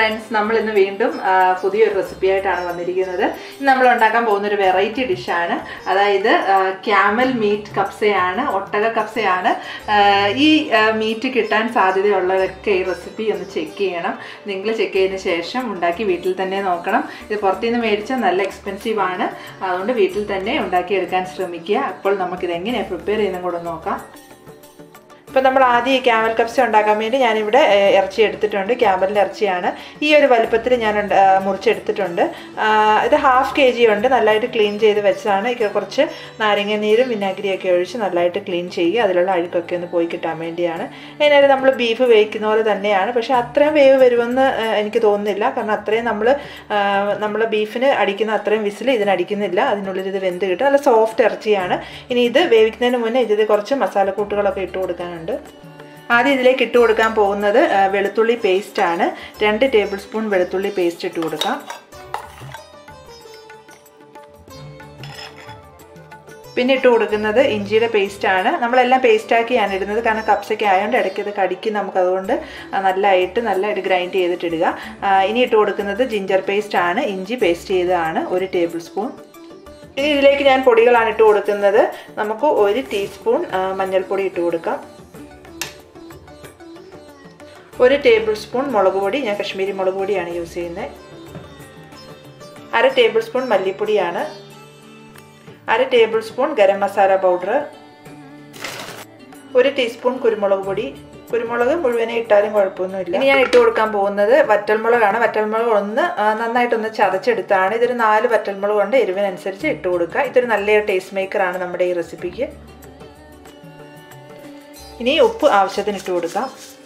friends നമ്മൾ ഇന്ന് വീണ്ടും ആ, പുതിയൊരു റെസിപ്പി ആയിട്ടാണ് വന്നിരിക്കുന്നത് ഇന്ന് നമ്മൾ ഉണ്ടാക്കാൻ പോകുന്ന ഒരു വെറൈറ്റി ഡിഷാണ് അതായത് ക്യാമൽ മീറ്റ് കപ്സയാണ് ഒട്ടക കപ്സയാണ് ആ, ഈ മീറ്റ് കിട്ടാൻ സാധ്യതയുള്ളവരൊക്കെ ഈ റെസിപ്പി ഒന്ന് ചെക്ക് ചെയ്യണം നിങ്ങൾ ചെക്ക് ചെയ്തതിന് ശേഷം ഉണ്ടാക്കി വീട്ടിൽ തന്നെ നോക്കണം ഇത് പുറത്തുനിന്ന് മേടിച്ചാൽ നല്ല എക്സ്പെൻസീവ് ആണ് അതുകൊണ്ട് വീട്ടിൽ തന്നെ ഉണ്ടാക്കിയെടുക്കാൻ ശ്രമിക്കുക അപ്പോൾ നമുക്കിത് എങ്ങനെയാണ് പ്രിപ്പയർ ചെയ്യുന്നതും കൂടെ നോക്കാം ഇപ്പം നമ്മൾ ആദ്യം ഈ ക്യാമൽ കപ്സ ഉണ്ടാക്കാൻ വേണ്ടി ഞാനിവിടെ ഏഹ്, ഇറച്ചി എടുത്തിട്ടുണ്ട് ക്യാമലിൻ്റെ ഇറച്ചിയാണ് ഈ ഒരു വലുപ്പത്തിൽ ഞാൻ ഉണ്ട്- ആ, മുറിച്ചെടുത്തിട്ടുണ്ട് ആ, ഇത് ഹാഫ് കെ ജി ഉണ്ട് നല്ലതായിട്ട് ക്ലീൻ ചെയ്ത് വെച്ചതാണ് ഇത് കുറച്ച് നാരങ്ങ നീരും വിനാഗിരിയൊക്കെ ഒഴിച്ച് നല്ലതായിട്ട് ക്ലീൻ ചെയ്യുക അതിലുള്ള അഴുക്കൊക്കെ ഒന്ന് പോയി കിട്ടാൻ വേണ്ടിയാണ് അതിനായിട്ട് നമ്മൾ ബീഫ് വേവിക്കുന്ന പോലെ തന്നെയാണ് പക്ഷേ അത്രയും വേവ് വരുമെന്ന് ആ, എനിക്ക് തോന്നുന്നില്ല കാരണം അത്രയും നമ്മൾ നമ്മൾ ബീഫിന് അടിക്കുന്ന അത്രയും വിസിൽ ഇതിന് അടിക്കുന്നില്ല അതിനുള്ളിൽ ഇത് വെന്ത് കിട്ടും നല്ല സോഫ്റ്റ് ഇറച്ചിയാണ് ഇനി ഇത് വേവിക്കുന്നതിന് മുന്നേ ഇതിൽ കുറച്ച് മസാലക്കൂട്ടുകളൊക്കെ ഇട്ട് കൊടുക്കാനുണ്ട് ആദ്യം ഇതിലേക്ക് ഇട്ട് കൊടുക്കാൻ പോകുന്നത് ആ, വെളുത്തുള്ളി പേസ്റ്റ് ആണ് രണ്ട് ടേബിൾ സ്പൂൺ വെളുത്തുള്ളി പേസ്റ്റ് ഇട്ട് കൊടുക്കാം പിന്നെ ഇട്ട് കൊടുക്കുന്നത് ഇഞ്ചിയുടെ പേസ്റ്റ് ആണ് നമ്മളെല്ലാം പേസ്റ്റാക്കിയാണ് ഇടുന്നത് കാരണം കപ്സൊക്കെ ആയതുകൊണ്ട് ഇടയ്ക്ക് ഇത് കടിക്കും നമുക്ക് അതുകൊണ്ട് നല്ലതായിട്ട് നല്ലതായിട്ട് ഗ്രൈൻഡ് ചെയ്തിട്ട് ഇടുക ആ, ഇനി ഇട്ട് കൊടുക്കുന്നത് ജിഞ്ചർ പേസ്റ്റ് ആണ് ഇഞ്ചി പേസ്റ്റ് ചെയ്തതാണ് ഒരു ടേബിൾ സ്പൂൺ ഇനി ഇതിലേക്ക് ഞാൻ പൊടികളാണ് ഇട്ട് കൊടുക്കുന്നത് നമുക്ക് ഒരു ടീസ്പൂൺ ആ, മഞ്ഞൾപ്പൊടി ഇട്ട് കൊടുക്കാം ഒരു ടേബിൾ സ്പൂൺ മുളക് പൊടി ഞാൻ കശ്മീരി മുളക് പൊടിയാണ് യൂസ് ചെയ്യുന്നത് അര ടേബിൾ സ്പൂൺ മല്ലിപ്പൊടിയാണ് അര tablespoon garam masala powder ഒരു ടീസ്പൂൺ കുരുമുളക് പൊടി കുരുമുളക് മുഴുവനെ ഇട്ടാലും കുഴപ്പമൊന്നുമില്ല ഇനി ഞാൻ ഇട്ട് കൊടുക്കാൻ പോകുന്നത് വറ്റൽമുളകാണ് വറ്റൽമുളക് ഒന്ന് ആ, നന്നായിട്ടൊന്ന് ചതച്ചെടുത്താണ് ഇതൊരു നാല് വറ്റൽമുളക് കൊണ്ട് എരിവിനനുസരിച്ച് ഇട്ട് കൊടുക്കുക ഇതൊരു നല്ലൊരു ടേസ്റ്റ് മേക്കറാണ് നമ്മുടെ ഈ റെസിപ്പിക്ക് ഇനി ഉപ്പ് ആവശ്യത്തിന് ഇട്ട് കൊടുക്കാം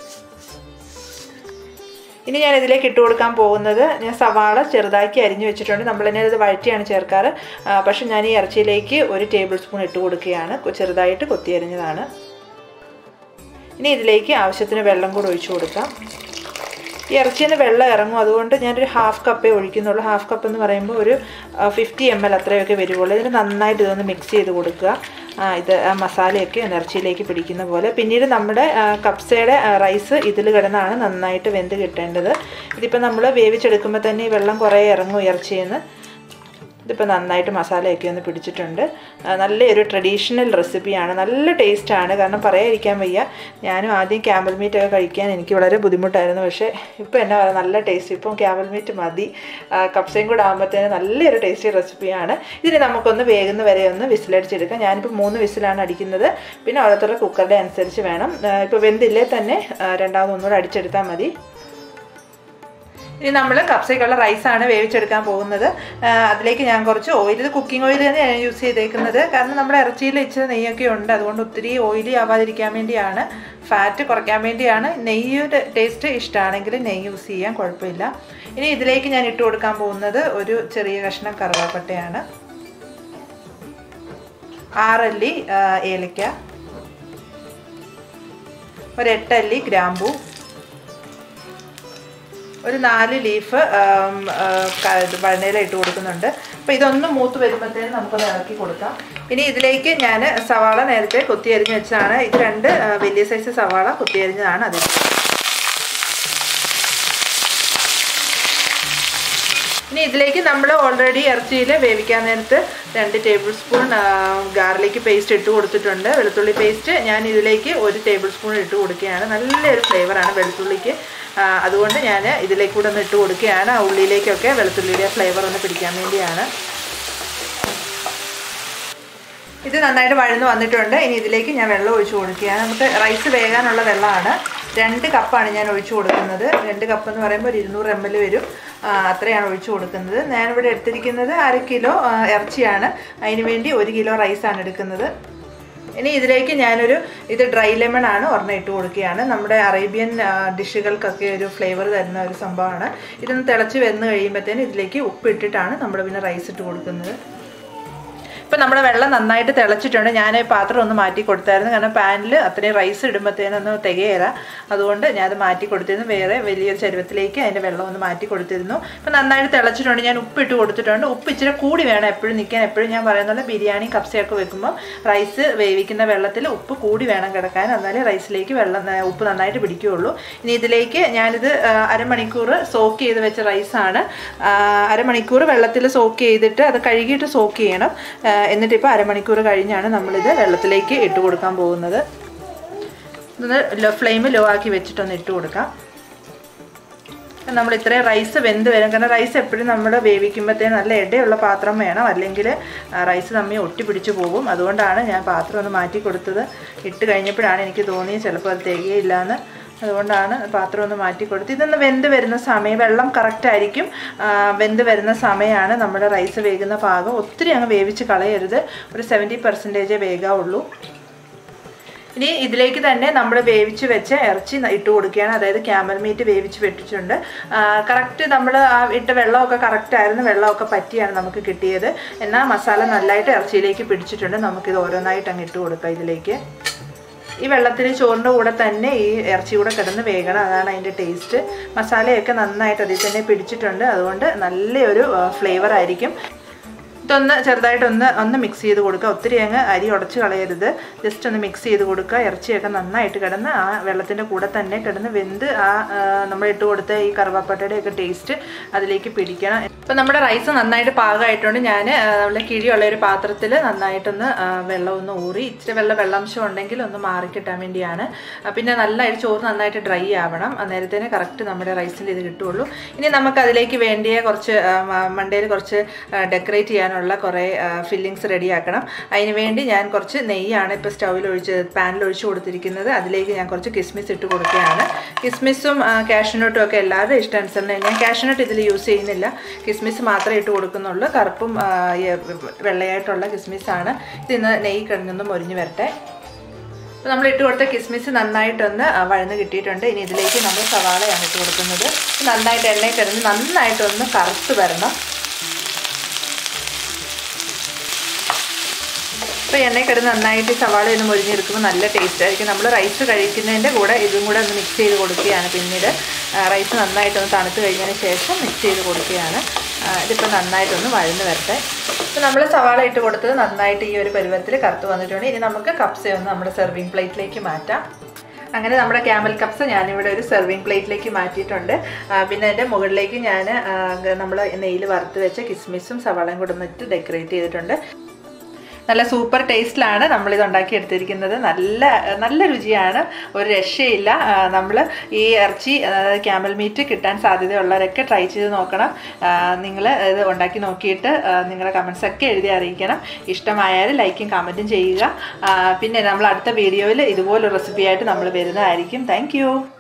ഇനി ഞാൻ ഇതിലേക്ക് ഇട്ട് കൊടുക്കാൻ പോകുന്നത് ഞാൻ സവാള ചെറുതാക്കി അരിഞ്ഞു വെച്ചിട്ടുണ്ട് നമ്മൾ തന്നെ ഇത് വഴറ്റിയാണ് ചേർക്കാറ് ആ, പക്ഷെ ഞാൻ ഈ ഇറച്ചിയിലേക്ക് ഒരു ടേബിൾ സ്പൂൺ ഇട്ട് കൊടുക്കുകയാണ് കൊ- ചെറുതായിട്ട് കൊത്തി അരിഞ്ഞതാണ് ഇനി ഇതിലേക്ക് ആവശ്യത്തിന് വെള്ളം കൂടെ ഒഴിച്ചു കൊടുക്കാം ഈ ഇറച്ചിയിൽ നിന്ന് വെള്ളം ഇറങ്ങും അതുകൊണ്ട് ഞാനൊരു ഹാഫ് കപ്പേ ഒഴിക്കുന്നുള്ളൂ ഹാഫ് കപ്പ് എന്ന് പറയുമ്പോൾ ഒരു ഫിഫ്റ്റി എം എൽ അത്രയൊക്കെ വരുവുള്ളൂ ഇതിന് നന്നായിട്ട് ഇതൊന്ന് മിക്സ് ചെയ്ത് കൊടുക്കുക ആ, ഇത് ആ മസാലയൊക്കെ ഒന്ന് ഇറച്ചിയിലേക്ക് പിടിക്കുന്ന പോലെ പിന്നീട് നമ്മുടെ ആ, കപ്സയുടെ ആ, റൈസ് ഇതിൽ കിടന്നാണ് നന്നായിട്ട് വെന്ത് കിട്ടേണ്ടത് ഇതിപ്പോൾ നമ്മൾ വേവിച്ചെടുക്കുമ്പോൾ തന്നെ ഈ വെള്ളം കുറേ ഇറങ്ങും ഇറച്ചിയിൽ നിന്ന് ഇതിപ്പോൾ നന്നായിട്ട് മസാലയൊക്കെ ഒന്ന് പിടിച്ചിട്ടുണ്ട് ആ, നല്ലൊരു ട്രഡീഷണൽ റെസിപ്പിയാണ് നല്ല ടേസ്റ്റാണ് കാരണം പറയാതിരിക്കാൻ വയ്യ ഞാനും ആദ്യം ക്യാമ്പൽ മീറ്റ് ഒക്കെ കഴിക്കാൻ എനിക്ക് വളരെ ബുദ്ധിമുട്ടായിരുന്നു പക്ഷേ ഇപ്പോൾ എന്നാ പറയുക നല്ല ടേസ്റ്റ് ഇപ്പം ക്യാമ്പൽ മീറ്റ് മതി ആ, കപ്സയും കൂടെ ആകുമ്പോഴത്തേന് നല്ലൊരു ടേസ്റ്റി റെസിപ്പിയാണ് ഇതിന് നമുക്കൊന്ന് വേഗുന്ന വരെ ഒന്ന് വിസിലടിച്ചെടുക്കാം ഞാനിപ്പോൾ മൂന്ന് വിസിലാണ് അടിക്കുന്നത് പിന്നെ ഓരോരുത്തരുടെ കുക്കറുടെ അനുസരിച്ച് വേണം ഇപ്പോൾ വെന്തില്ലേ തന്നെ ആ, രണ്ടാമത് ഒന്നുകൂടെ അടിച്ചെടുത്താൽ മതി ഇനി നമ്മൾ കപ്സയ്ക്കുള്ള റൈസാണ് വേവിച്ചെടുക്കാൻ പോകുന്നത് ആ, അതിലേക്ക് ഞാൻ കുറച്ച് ഓയിൽ ഇത് കുക്കിംഗ് ഓയിൽ തന്നെയാണ് യൂസ് ചെയ്തേക്കുന്നത് കാരണം നമ്മുടെ ഇറച്ചിയിൽ ഇച്ചിരി നെയ്യൊക്കെ ഉണ്ട് അതുകൊണ്ട് ഒത്തിരി ഓയിലി ആവാതിരിക്കാൻ വേണ്ടിയാണ് ഫാറ്റ് കുറയ്ക്കാൻ വേണ്ടിയാണ് നെയ്യുടെ ടേസ്റ്റ് ഇഷ്ടമാണെങ്കിൽ നെയ്യ് യൂസ് ചെയ്യാൻ കുഴപ്പമില്ല ഇനി ഇതിലേക്ക് ഞാൻ ഇട്ട് കൊടുക്കാൻ പോകുന്നത് ഒരു ചെറിയ കഷ്ണം കറുവാപ്പട്ടയാണ് ആറല്ലി ആ, ഏലക്ക ഒരു എട്ടല്ലി ഗ്രാമ്പൂ ഒരു നാല് ലീഫ് വഴനയില ഇട്ട് കൊടുക്കുന്നുണ്ട് അപ്പോൾ ഇതൊന്ന് മൂത്ത് വരുമ്പോഴത്തേനും നമുക്കൊന്ന് ഇറക്കി കൊടുക്കാം ഇനി ഇതിലേക്ക് ഞാൻ സവാള നേരത്തെ കൊത്തി അരിഞ്ഞ് വെച്ചതാണ് ഇത് രണ്ട് ആ, വലിയ സൈസ് സവാള കൊത്തി അരിഞ്ഞതാണ് അതിൽ ഇനി ഇതിലേക്ക് നമ്മൾ ഓൾറെഡി ഇറച്ചിയിൽ വേവിക്കാൻ നേരത്ത് രണ്ട് ടേബിൾ സ്പൂൺ ഗാർലിക് പേസ്റ്റ് ഇട്ട് കൊടുത്തിട്ടുണ്ട് വെളുത്തുള്ളി പേസ്റ്റ് ഞാൻ ഇതിലേക്ക് ഒരു ടേബിൾ സ്പൂൺ ഇട്ട് കൊടുക്കുകയാണ് നല്ലൊരു ഫ്ലേവറാണ് വെളുത്തുള്ളിക്ക് ആ, അതുകൊണ്ട് ഞാൻ ഇതിലേക്ക് കൂടെ ഒന്ന് ഇട്ട് കൊടുക്കുകയാണ് ആ ഉള്ളിയിലേക്കൊക്കെ വെളുത്തുള്ളിയുടെ ഫ്ലേവർ ഒന്ന് പിടിക്കാൻ വേണ്ടിയാണ് ഇത് നന്നായിട്ട് വഴന്ന് വന്നിട്ടുണ്ട് ഇനി ഇതിലേക്ക് ഞാൻ വെള്ളം ഒഴിച്ചു കൊടുക്കുകയാണ് നമുക്ക് റൈസ് വേകാനുള്ള വെള്ളമാണ് രണ്ട് കപ്പാണ് ഞാൻ ഒഴിച്ചു കൊടുക്കുന്നത് രണ്ട് കപ്പ് എന്ന് പറയുമ്പോൾ ഒരു ഇരുന്നൂറ് എം എൽ വരും ആ, അത്രയാണ് ഒഴിച്ചു കൊടുക്കുന്നത് ഞാനിവിടെ എടുത്തിരിക്കുന്നത് അര കിലോ ആ, ഇറച്ചിയാണ് അതിന് വേണ്ടി ഒരു കിലോ റൈസാണ് എടുക്കുന്നത് ഇനി ഇതിലേക്ക് ഞാനൊരു ഇത് ഡ്രൈ ലെമൺ ആണ് ഒരെണ്ണം ഇട്ട് കൊടുക്കുകയാണ് നമ്മുടെ അറേബ്യൻ ആ, ഡിഷുകൾക്കൊക്കെ ഒരു ഫ്ലേവർ തരുന്ന ഒരു സംഭവമാണ് ഇതൊന്ന് തിളച്ച് വന്ന് കഴിയുമ്പോഴത്തേന് ഇതിലേക്ക് ഉപ്പ് ഇട്ടിട്ടാണ് നമ്മൾ പിന്നെ റൈസ് ഇട്ട് കൊടുക്കുന്നത് ഇപ്പം നമ്മുടെ വെള്ളം നന്നായിട്ട് തിളച്ചിട്ടുണ്ട് ഞാൻ ഈ പാത്രം ഒന്ന് മാറ്റി കൊടുത്തായിരുന്നു കാരണം പാനിൽ അത്രയും റൈസ് ഇടുമ്പോഴത്തേനൊന്നും തികയില്ല അതുകൊണ്ട് ഞാനത് മാറ്റി കൊടുത്തിരുന്നു വേറെ വലിയൊരു ചരുവത്തിലേക്ക് അതിൻ്റെ വെള്ളം ഒന്ന് മാറ്റി കൊടുത്തിരുന്നു ഇപ്പം നന്നായിട്ട് തിളച്ചിട്ടുണ്ട് ഞാൻ ഉപ്പ് ഇട്ട് കൊടുത്തിട്ടുണ്ട് ഉപ്പ് ഇച്ചിരി കൂടി വേണം എപ്പോഴും നിൽക്കാൻ എപ്പോഴും ഞാൻ പറയുന്നത് ബിരിയാണി കപ്സയൊക്കെ വെക്കുമ്പോൾ റൈസ് വേവിക്കുന്ന വെള്ളത്തിൽ ഉപ്പ് കൂടി വേണം കിടക്കാൻ എന്നാലേ റൈസിലേക്ക് വെള്ളം ആ, ഉപ്പ് നന്നായിട്ട് പിടിക്കുകയുള്ളൂ ഇനി ഇതിലേക്ക് ഞാനിത് ആ, അരമണിക്കൂർ സോക്ക് ചെയ്ത് വെച്ച റൈസാണ് ആ, അരമണിക്കൂർ വെള്ളത്തിൽ സോക്ക് ചെയ്തിട്ട് അത് കഴുകിയിട്ട് സോക്ക് ചെയ്യണം ആ, എന്നിട്ട് ഇപ്പോൾ അരമണിക്കൂർ കഴിഞ്ഞാണ് നമ്മളിത് വെള്ളത്തിലേക്ക് ഇട്ട് കൊടുക്കാൻ പോകുന്നത് ഇതൊന്ന് ലോ ഫ്ലെയിം ലോ ആക്കി വെച്ചിട്ടൊന്ന് ഇട്ട് കൊടുക്കാം നമ്മൾ ഇത്രയും റൈസ് വെന്ത് വരും കാരണം റൈസ് എപ്പോഴും നമ്മൾ വേവിക്കുമ്പോഴത്തേന് നല്ല ഇടയുള്ള പാത്രം വേണം അല്ലെങ്കിൽ റൈസ് തമ്മിൽ ഒട്ടിപ്പിടിച്ച് പോകും അതുകൊണ്ടാണ് ഞാൻ പാത്രം ഒന്ന് മാറ്റി കൊടുത്തത് ഇട്ട് കഴിഞ്ഞപ്പോഴാണ് എനിക്ക് തോന്നിയത് ചിലപ്പോൾ അത് തികയില്ല എന്ന് അതുകൊണ്ടാണ് പാത്രം ഒന്ന് മാറ്റി കൊടുത്ത് ഇതൊന്ന് വെന്ത് വരുന്ന സമയം വെള്ളം കറക്റ്റ് ആയിരിക്കും ആ, വെന്ത് വരുന്ന സമയമാണ് നമ്മുടെ റൈസ് വേകുന്ന പാകം ഒത്തിരി അങ്ങ് വേവിച്ച് കളയരുത് ഒരു സെവൻറ്റി പെർസെൻറ്റേജേ വേകാവുള്ളൂ ഇനി ഇതിലേക്ക് തന്നെ നമ്മൾ വേവിച്ച് വെച്ച ഇറച്ചി ന- ഇട്ട് കൊടുക്കുകയാണ് അതായത് ക്യാമൽ മീറ്റ് വേവിച്ച് വെട്ടിച്ചിട്ടുണ്ട് കറക്റ്റ് നമ്മൾ ആ ഇട്ട വെള്ളമൊക്കെ കറക്റ്റ് ആയിരുന്നു വെള്ളമൊക്കെ പറ്റിയാണ് നമുക്ക് കിട്ടിയത് എന്നാൽ മസാല നല്ലതായിട്ട് ഇറച്ചിയിലേക്ക് പിടിച്ചിട്ടുണ്ട് നമുക്കിത് ഓരോന്നായിട്ട് അങ്ങ് ഇട്ട് കൊടുക്കാം ഇതിലേക്ക് ഈ വെള്ളത്തിൽ ചോറിൻ്റെ കൂടെ തന്നെ ഈ ഇറച്ചി കൂടെ കിടന്ന് വേകണം അതാണ് അതിൻ്റെ ടേസ്റ്റ് മസാലയൊക്കെ നന്നായിട്ട് അതിൽ തന്നെ പിടിച്ചിട്ടുണ്ട് അതുകൊണ്ട് നല്ലൊരു ഫ്ലേവർ ആയിരിക്കും ഇതൊന്ന് ചെറുതായിട്ടൊന്ന് ഒന്ന് മിക്സ് ചെയ്ത് കൊടുക്കുക ഒത്തിരി അങ്ങ് അരി ഉടച്ച് കളയരുത് ജസ്റ്റ് ഒന്ന് മിക്സ് ചെയ്ത് കൊടുക്കുക ഇറച്ചിയൊക്കെ നന്നായിട്ട് കിടന്ന് ആ വെള്ളത്തിൻ്റെ കൂടെ തന്നെ കിടന്ന് വെന്ത് ആ ആ, നമ്മൾ ഇട്ട് കൊടുത്ത ഈ കറുവാപ്പട്ടയുടെ ഒക്കെ ടേസ്റ്റ് അതിലേക്ക് പിടിക്കണം ഇപ്പം നമ്മുടെ റൈസ് നന്നായിട്ട് പാകമായിട്ടുണ്ട് ഞാൻ നമ്മളെ കിഴിയുള്ള ഒരു പാത്രത്തിൽ നന്നായിട്ടൊന്ന് ആ, വെള്ളം ഒന്ന് ഊറി ഇച്ചിരി വെള്ളം വെള്ളാംശം ഉണ്ടെങ്കിൽ ഒന്ന് മാറിക്കിട്ടാൻ വേണ്ടിയാണ് ആ, പിന്നെ നല്ലതായിട്ട് ചോറ് നന്നായിട്ട് ഡ്രൈ ആവണം അന്നേരത്തേനെ കറക്റ്റ് നമ്മുടെ റൈസിൽ ഇത് കിട്ടുള്ളൂ ഇനി നമുക്ക് അതിലേക്ക് വേണ്ടിയ കുറച്ച് മണ്ടയിൽ കുറച്ച് ഡെക്കറേറ്റ് ചെയ്യാനുള്ള കുറേ ഫില്ലിങ്സ് റെഡിയാക്കണം അതിന് വേണ്ടി ഞാൻ കുറച്ച് നെയ്യാണ് ഇപ്പോൾ സ്റ്റൗവിൽ ഒഴിച്ച് പാനിൽ ഒഴിച്ച് കൊടുത്തിരിക്കുന്നത് അതിലേക്ക് ഞാൻ കുറച്ച് കിസ്മിസ് ഇട്ട് കൊടുക്കുകയാണ് കിസ്മിസും കാഷ്നട്ടും ഒക്കെ എല്ലാവരുടെ ഇഷ്ടാനുസരണം ഞാൻ കാഷ്നട്ട് ഇതിൽ യൂസ് ചെയ്യുന്നില്ല കിസ്മിസ് മാത്രമേ ഇട്ട് കൊടുക്കുന്നുള്ളൂ കറുപ്പും ആ, ഈ വെള്ളയായിട്ടുള്ള കിസ്മിസാണ് ഇതിന്ന് നെയ്യ് കിടന്നൊന്ന് മൊരിഞ്ഞ് വരട്ടെ അപ്പോൾ നമ്മൾ ഇട്ട് കൊടുത്ത കിസ്മിസ് നന്നായിട്ടൊന്ന് ആ, വഴന്ന് കിട്ടിയിട്ടുണ്ട് ഇനി ഇതിലേക്ക് നമ്മൾ സവാളയാണ് ഇട്ട് കൊടുക്കുന്നത് നന്നായിട്ട് എണ്ണയിൽ കിടന്ന് നന്നായിട്ടൊന്ന് കറുത്ത് വരണം അപ്പോൾ എണ്ണയിൽ കിടന്ന് നന്നായിട്ട് ഈ സവാള ഒന്ന് മൊരിഞ്ഞെടുക്കുമ്പോൾ നല്ല ടേസ്റ്റ് ആയിരിക്കും നമ്മൾ റൈസ് കഴിക്കുന്നതിൻ്റെ കൂടെ ഇതും കൂടെ ഒന്ന് മിക്സ് ചെയ്ത് കൊടുക്കുകയാണ് പിന്നീട് ആ, റൈസ് നന്നായിട്ടൊന്ന് തണുത്ത് കഴിഞ്ഞതിന് ശേഷം മിക്സ് ചെയ്ത് കൊടുക്കുകയാണ് ആ, ഇതിപ്പോൾ നന്നായിട്ടൊന്ന് വഴന്ന് വരട്ടെ അപ്പോൾ നമ്മൾ സവാള ഇട്ട് കൊടുത്തത് നന്നായിട്ട് ഈ ഒരു പരുവത്തിൽ കറുത്ത് വന്നിട്ടുണ്ട് ഇനി നമുക്ക് കപ്സ ഒന്ന് നമ്മുടെ സെർവിങ് പ്ലേറ്റിലേക്ക് മാറ്റാം അങ്ങനെ നമ്മുടെ ക്യാമൽ കപ്സ് ഞാനിവിടെ ഒരു സെർവിങ് പ്ലേറ്റിലേക്ക് മാറ്റിയിട്ടുണ്ട് ആ, പിന്നെ അതിൻ്റെ മുകളിലേക്ക് ഞാൻ നമ്മൾ നെയ്യിൽ വറുത്ത് വെച്ച കിസ്മിസും സവാളയും കൂടെ ഒന്നിട്ട് ഡെക്കറേറ്റ് ചെയ്തിട്ടുണ്ട് നല്ല സൂപ്പർ ടേസ്റ്റിലാണ് നമ്മളിത് ഉണ്ടാക്കിയെടുത്തിരിക്കുന്നത് നല്ല നല്ല രുചിയാണ് ഒരു രക്ഷയില്ല നമ്മൾ ഈ ഇറച്ചി അതായത് ക്യാമൽ മീറ്റ് കിട്ടാൻ സാധ്യതയുള്ളവരൊക്കെ ട്രൈ ചെയ്ത് നോക്കണം നിങ്ങൾ ഇത് ഉണ്ടാക്കി നോക്കിയിട്ട് ആ, നിങ്ങളുടെ കമൻസ് ഒക്കെ എഴുതി അറിയിക്കണം ഇഷ്ടമായാൽ ലൈക്കും കമൻറ്റും ചെയ്യുക ആ, പിന്നെ നമ്മൾ അടുത്ത വീഡിയോയിൽ ഇതുപോലൊരു റെസിപ്പിയായിട്ട് നമ്മൾ വരുന്നതായിരിക്കും താങ്ക്